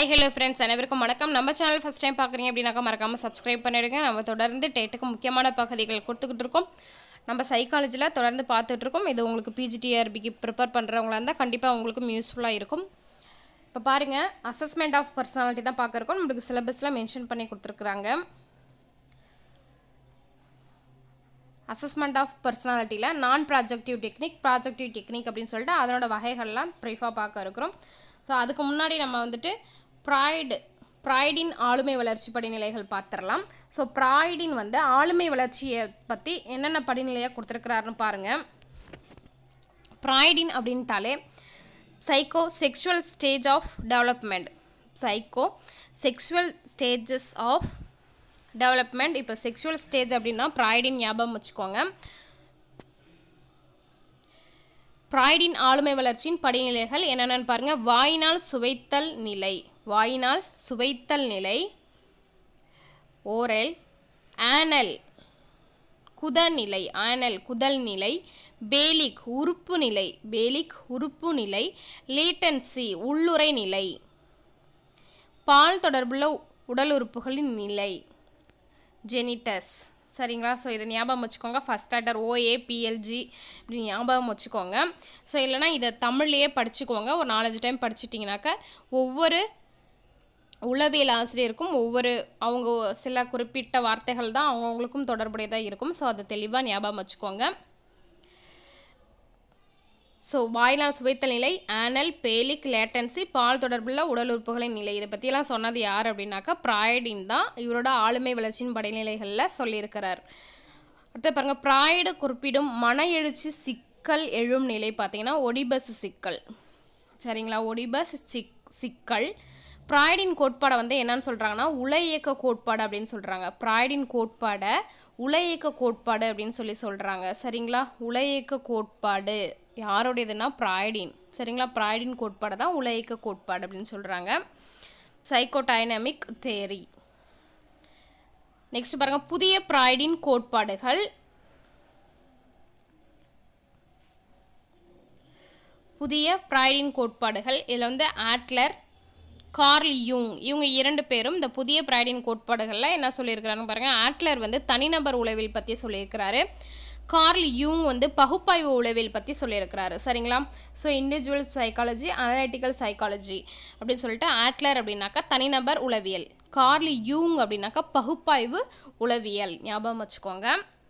high hello friends அனைவருக்கும் வணக்கம் நம்ம சேனல் ஃபஸ்ட் டைம் பார்க்குறீங்க அப்படின்னாக்கா மறக்காமல் சப்ஸ்கிரைப் பண்ணிடுங்க நம்ம தொடர்ந்து டேட்டுக்கு முக்கியமான பகுதிகள் கொடுத்துக்கிட்டு இருக்கோம் நம்ம சைக்காலஜியில் தொடர்ந்து பார்த்துட்டு இருக்கோம் இது உங்களுக்கு பிஜிடிஆர்பிக்கு ப்ரிப்பேர் பண்ணுறவங்களா இருந்தால் கண்டிப்பாக உங்களுக்கும் யூஸ்ஃபுல்லாக இருக்கும் இப்போ பாருங்கள் அசஸ்மெண்ட் ஆஃப் பர்சனாலிட்டி தான் பார்க்க இருக்கோம் நம்மளுக்கு சிலபஸில் மென்ஷன் பண்ணி கொடுத்துருக்குறாங்க அசஸ்மெண்ட் ஆஃப் பர்சனாலிட்டியில் நான் ப்ராஜெக்டிவ் டெக்னிக் ப்ராஜெக்டிவ் டெக்னிக் அப்படின்னு சொல்லிட்டு அதனோட வகைகள்லாம் ப்ரீஃபாக பார்க்க இருக்கிறோம் ஸோ அதுக்கு முன்னாடி நம்ம வந்துட்டு ப்ராய்டு ப்ராய்டின் ஆளுமை வளர்ச்சி படிநிலைகள் பார்த்துடலாம் ஸோ ப்ராய்டின் வந்து ஆளுமை வளர்ச்சியை பற்றி என்னென்ன படிநிலையாக கொடுத்துருக்குறாருன்னு பாருங்கள் ப்ராய்டின் அப்படின்ட்டாலே psycho sexual stage of development psycho sexual stages of development இப்போ செக்ஷுவல் ஸ்டேஜ் அப்படின்னா ப்ராய்டின் ஞாபகம் வச்சுக்கோங்க ப்ராய்டின் ஆளுமை வளர்ச்சியின் படிநிலைகள் என்னென்னு பாருங்கள் வாயினால் சுவைத்தல் நிலை வாயினால் சுவைத்தல் நிலை ஓரல் ஆனல் குதநிலை ஆனல் குதல் நிலை பேலிக் உறுப்பு நிலை பேலிக் உறுப்பு நிலை லேட்டன்சி உள்ளுரை நிலை பால் தொடர்புள்ள உடல் உறுப்புகளின் நிலை ஜெனிட்டஸ் சரிங்களா ஸோ இதை ஞாபகம் வச்சுக்கோங்க ஃபஸ்ட் லெட்டர் ஓஏ பிஎல்ஜி இப்படி ஞாபகம் வச்சுக்கோங்க ஸோ இல்லைனா இதை தமிழ்லேயே படிச்சுக்கோங்க ஒரு நாலஞ்சு டைம் படிச்சிட்டிங்கனாக்கா ஒவ்வொரு உளவியல் ஆசிரியருக்கும் ஒவ்வொரு அவங்க சில குறிப்பிட்ட வார்த்தைகள் தான் அவங்கவுங்களுக்கும் தொடர்புடையதாக இருக்கும் ஸோ அதை தெளிவாக ஞாபகம் வச்சுக்கோங்க ஸோ வாயினால் சுவைத்தல் நிலை ஆனல் பேலிக் லேட்டன்சி பால் தொடர்புள்ள உடல் உறுப்புகளின் நிலை இதை பற்றியெல்லாம் சொன்னது யார் அப்படின்னாக்கா ப்ராய்டின் தான் இவரோட ஆளுமை வளர்ச்சியின் படிநிலைகளில் சொல்லியிருக்கிறார் அடுத்து பாருங்கள் ப்ராய்டு குறிப்பிடும் மன எழுச்சி சிக்கல் எழும் நிலை பார்த்தீங்கன்னா ஒடிபஸ் சிக்கல் சரிங்களா ஒடிபஸ் சிக் சிக்கல் ப்ராய்டின் கோட்பாடை வந்து என்னன்னு சொல்கிறாங்கன்னா உல இயக்க கோட்பாடு அப்படின்னு சொல்கிறாங்க ப்ராய்டின் கோட்பாடை உல இயக்க கோட்பாடு அப்படின்னு சொல்லி சொல்கிறாங்க சரிங்களா உல இயக்க கோட்பாடு யாருடையதுன்னா ப்ராய்டின் சரிங்களா ப்ராய்டின் கோட்பாடு தான் உல இயக்க கோட்பாடு அப்படின்னு சொல்கிறாங்க சைக்கோடைனமிக் தேரி நெக்ஸ்ட் பாருங்கள் புதிய ப்ராய்டின் கோட்பாடுகள் புதிய ப்ராய்டின் கோட்பாடுகள் இதில் வந்து ஆட்லர் கார்ல் யூங் இவங்க இரண்டு பேரும் இந்த புதிய பிராய்டின் கோட்பாடுகளில் என்ன சொல்லியிருக்கிறாங்க பாருங்கள் ஆட்லர் வந்து தனிநபர் உளவியல் பற்றி சொல்லியிருக்கிறாரு கார்ல் யூங் வந்து பகுப்பாய்வு உளவியல் பற்றி சொல்லியிருக்கிறாரு சரிங்களா so individual psychology analytical psychology அப்படின்னு சொல்லிட்டு ஆட்லர் அப்படின்னாக்கா தனிநபர் உளவியல் கார்ல் யூங் அப்படின்னாக்கா பகுப்பாய்வு உளவியல் ஞாபகம் வச்சுக்கோங்க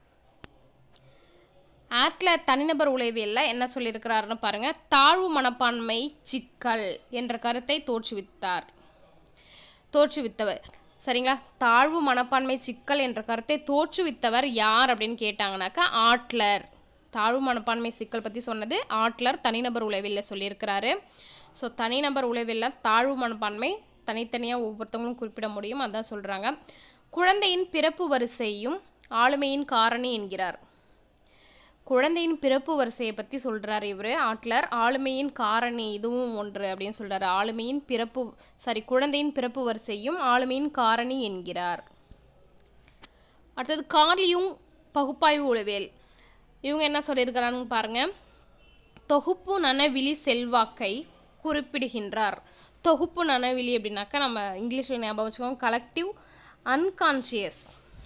ஆட்லர் தனிநபர் உளவியலில் என்ன சொல்லியிருக்கிறாருன்னு பாருங்கள் தாழ்வு மனப்பான்மை சிக்கல் என்ற கருத்தை தோற்றுவித்தார் தோற்றுவித்தவர் சரிங்களா தாழ்வு மனப்பான்மை சிக்கல் என்ற கருத்தை தோற்றுவித்தவர் யார் அப்படின்னு கேட்டாங்கனாக்கா ஆட்லர் தாழ்வு மனப்பான்மை சிக்கல் பற்றி சொன்னது ஆட்லர் தனிநபர் உளவியலில் சொல்லியிருக்கிறாரு ஸோ தனிநபர் உளவியலில் தாழ்வு மனப்பான்மை தனித்தனியாக ஒவ்வொருத்தவங்களும் குறிப்பிட முடியும் அதான் சொல்கிறாங்க குழந்தையின் பிறப்பு வரிசையும் ஆளுமையின் காரணி என்கிறார் குழந்தையின் பிறப்பு வரிசையை பற்றி சொல்கிறார் இவர் ஆட்லர் ஆளுமையின் காரணி இதுவும் ஒன்று அப்படின்னு சொல்கிறார் ஆளுமையின் பிறப்பு சாரி குழந்தையின் பிறப்பு வரிசையும் ஆளுமையின் காரணி என்கிறார் அடுத்தது கார்லியும் பகுப்பாய்வு உளவியல் இவங்க என்ன சொல்லியிருக்கிறாங்க பாருங்கள் தொகுப்பு நனவிழி செல்வாக்கை குறிப்பிடுகின்றார் தொகுப்பு நனவிழி அப்படின்னாக்கா நம்ம இங்கிலீஷில் ஞாபகம் வச்சுக்கோங்க collective unconscious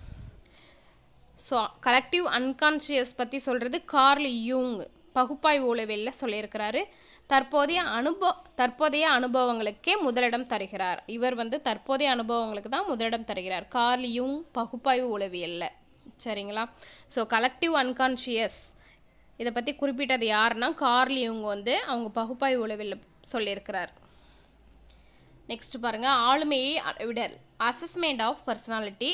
so collective unconscious பற்றி சொல்கிறது கார்ல் யூங் பகுப்பாய்வு உளவியலில் சொல்லியிருக்கிறாரு தற்போதைய அனுபவ தற்போதைய அனுபவங்களுக்கே முதலிடம் தருகிறார் இவர் வந்து தற்போதைய அனுபவங்களுக்கு தான் முதலிடம் தருகிறார் கார்ல் யூங் பகுப்பாய்வு உளவியலில் சரிங்களா ஸோ கலெக்டிவ் அன்கான்ஷியஸ் இதை பற்றி குறிப்பிட்டது யாருன்னா கார்ல் யூங் வந்து அவங்க பகுப்பாய்வு உளவியலில் சொல்லியிருக்கிறார் நெக்ஸ்ட் பாருங்கள் ஆளுமையை அளவிடல் அசஸ்மெண்ட் ஆஃப் பர்சனாலிட்டி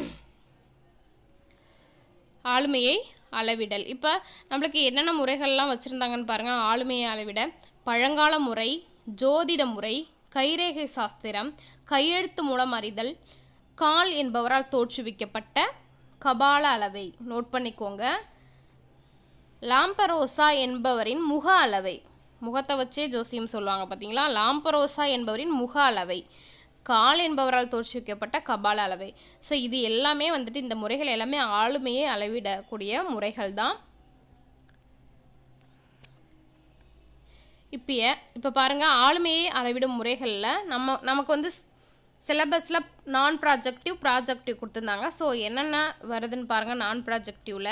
ஆளுமையை அளவிடல் இப்போ நம்மளுக்கு என்னென்ன முறைகள்லாம் வச்சுருந்தாங்கன்னு பாருங்கள் ஆளுமையை அளவிட பழங்கால முறை ஜோதிட முறை கைரேகை சாஸ்திரம் கையெழுத்து மூலம் அறிதல் கால் என்பவரால் தோற்றுவிக்கப்பட்ட கபால அளவை நோட் பண்ணிக்கோங்க லாம்பரோசா என்பவரின் முக அளவை முகத்தை வச்சே ஜோசியம் சொல்லுவாங்க பார்த்தீங்களா லாம்பரோசா என்பவரின் முக அளவை கால் என்பவரால் தோற்றுவிக்கப்பட்ட கபால அளவை ஸோ இது எல்லாமே வந்துட்டு இந்த முறைகள் எல்லாமே ஆளுமையை அளவிடக்கூடிய முறைகள் தான் இப்போ இப்போ பாருங்கள் ஆளுமையை அளவிடும் முறைகளில் நம்ம நமக்கு வந்து சிலபஸில் நான் ப்ராஜெக்டிவ் ப்ராஜெக்டிவ் கொடுத்துருந்தாங்க ஸோ என்னென்ன வருதுன்னு பாருங்கள் நான் ப்ராஜெக்டிவில்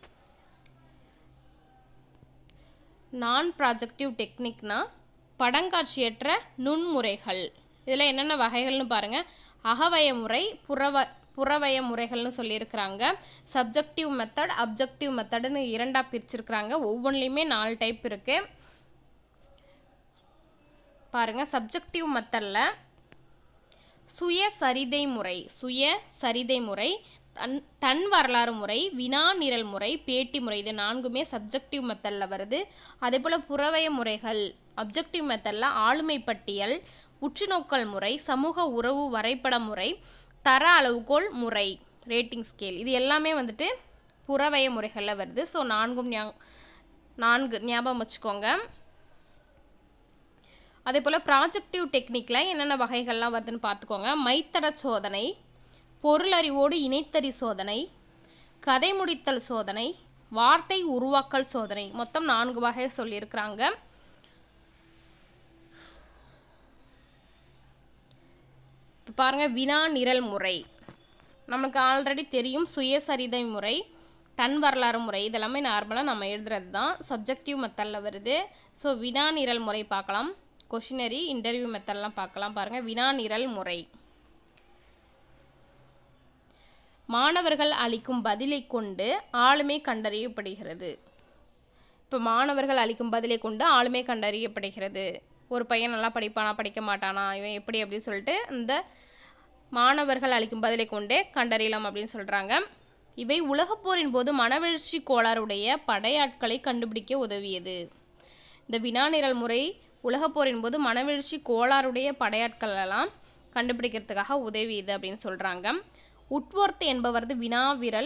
நான் ப்ராஜெக்டிவ் டெக்னிக்னா படங்காட்சியற்ற நுண்முறைகள் இதில் என்னென்ன வகைகள்னு பாருங்கள் அகவய முறை புறவ புறவய முறைகள்னு சொல்லியிருக்கிறாங்க சப்ஜெக்டிவ் மெத்தட் அப்ஜெக்டிவ் மெத்தடுன்னு இரண்டாக பிரிச்சிருக்கிறாங்க ஒவ்வொன்றிலையுமே நாலு டைப் இருக்குது பாருங்கள் சப்ஜெக்டிவ் மெத்தடில் சுய சரிதை முறை சுய சரிதை முறை தன் தன் வரலாறு முறை வினா நிரல் முறை பேட்டி முறை இது நான்குமே சப்ஜெக்டிவ் மெத்தடில் வருது அதே போல் புறவய முறைகள் அப்ஜெக்டிவ் மெத்தடில் ஆளுமை பட்டியல் உற்றுநோக்கல் முறை சமூக உறவு வரைபட முறை தர அளவுகோல் முறை ரேட்டிங் ஸ்கேல் இது எல்லாமே வந்துட்டு புறவய முறைகளில் வருது ஸோ நான்கும் ஞா நான்கு ஞாபகம் வச்சுக்கோங்க அதே போல் ப்ராஜெக்டிவ் டெக்னிக்கில் என்னென்ன வகைகள்லாம் வருதுன்னு பார்த்துக்கோங்க மைத்தட சோதனை பொருளறிவோடு இணைத்தறி சோதனை கதை முடித்தல் சோதனை வார்த்தை உருவாக்கல் சோதனை மொத்தம் நான்கு வகை சொல்லியிருக்கிறாங்க இப்போ பாருங்கள் வினா நிரல் முறை நமக்கு ஆல்ரெடி தெரியும் சுயசரிதை முறை தன் வரலாறு முறை இதெல்லாமே நார்மலாக நம்ம எழுதுறது தான் சப்ஜெக்டிவ் மெத்தடில் வருது ஸோ வினா நிரல் முறை பார்க்கலாம் கொஷினரி இன்டர்வியூ மெத்தட்லாம் பார்க்கலாம் பாருங்கள் வினா நிரல் முறை மாணவர்கள் அளிக்கும் பதிலை கொண்டு ஆளுமை கண்டறியப்படுகிறது இப்போ மாணவர்கள் அளிக்கும் பதிலை கொண்டு ஆளுமை கண்டறியப்படுகிறது ஒரு பையன் நல்லா படிப்பானா படிக்க மாட்டானா இவன் எப்படி அப்படின்னு சொல்லிட்டு இந்த மாணவர்கள் அளிக்கும் பதிலை கொண்டே கண்டறியலாம் அப்படின்னு சொல்கிறாங்க இவை உலகப்போரின் போது மனவெழுச்சி கோளாறுடைய படையாட்களை கண்டுபிடிக்க உதவியது இந்த வினாநிரல் முறை உலகப்போரின் போது மனவெழுச்சி கோளாறுடைய படையாட்கள் எல்லாம் கண்டுபிடிக்கிறதுக்காக உதவியது அப்படின்னு சொல்கிறாங்க உட்வொர்த் என்பவரது வினாவிரல்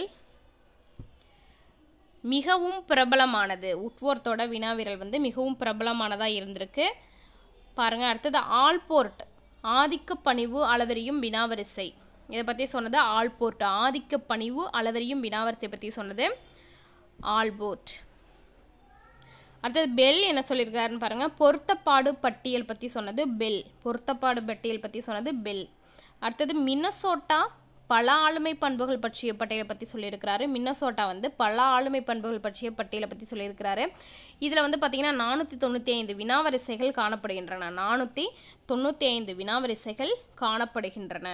மிகவும் பிரபலமானது உட்வொர்த்தோட வினாவிரல் வந்து மிகவும் பிரபலமானதாக இருந்திருக்கு பாருங்கள் அடுத்தது ஆல்போர்ட் ஆதிக்க பணிவு அளவரியும் வினாவரிசை இதை பற்றி சொன்னது ஆல்போர்ட் ஆதிக்க பணிவு அளவரியும் வினாவரிசை பற்றி சொன்னது ஆல்போர்ட் அடுத்தது பெல் என்ன சொல்லியிருக்காருன்னு பாருங்கள் பொருத்தப்பாடு பட்டியல் பற்றி சொன்னது பெல் பொருத்தப்பாடு பட்டியல் பற்றி சொன்னது பெல் அடுத்தது மின்னசோட்டா பல ஆளுமை பண்புகள் பற்றிய பட்டியலை பற்றி சொல்லியிருக்கிறாரு மின்னசோட்டா வந்து பல ஆளுமை பண்புகள் பற்றிய பட்டியலை பற்றி சொல்லியிருக்கிறாரு இதில் வந்து பார்த்திங்கன்னா நானூற்றி தொண்ணூற்றி ஐந்து வினாவரிசைகள் காணப்படுகின்றன நானூற்றி தொண்ணூற்றி ஐந்து வினாவரிசைகள் காணப்படுகின்றன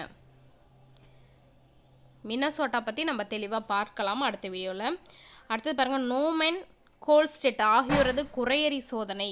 மின்னசோட்டா பற்றி நம்ம தெளிவாக பார்க்கலாம் அடுத்த வீடியோவில் அடுத்தது பாருங்கள் நோமென் கோல்ஸ்டெட் ஆகியோரது குறையறி சோதனை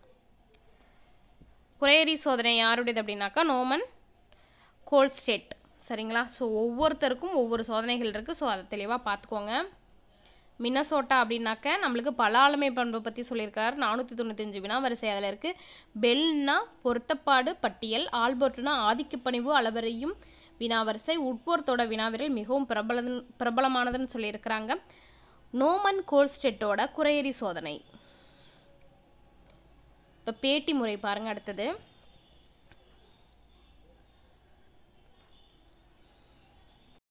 குறையறி சோதனை யாருடையது அப்படின்னாக்கா நோமன் கோல்ஸ்டெட் சரிங்களா ஸோ ஒவ்வொருத்தருக்கும் ஒவ்வொரு சோதனைகள் இருக்குது ஸோ அதை தெளிவாக பார்த்துக்கோங்க மின்னசோட்டா அப்படின்னாக்க நம்மளுக்கு பல ஆளுமை பண்பு பற்றி சொல்லியிருக்காரு நானூற்றி தொண்ணூத்தஞ்சு வினா வரிசை அதில் இருக்குது பெல்னா பொருத்தப்பாடு பட்டியல் ஆல்பர்ட்னா ஆதிக்கப்பணிவு அளவரையும் வினாவரிசை உட்போர்த்தோட வினாவிரல் மிகவும் பிரபல பிரபலமானதுன்னு சொல்லியிருக்கிறாங்க நோமன் கோல்ஸ்டெட்டோட குறையறி சோதனை இப்போ பேட்டி முறை பாருங்கள் அடுத்தது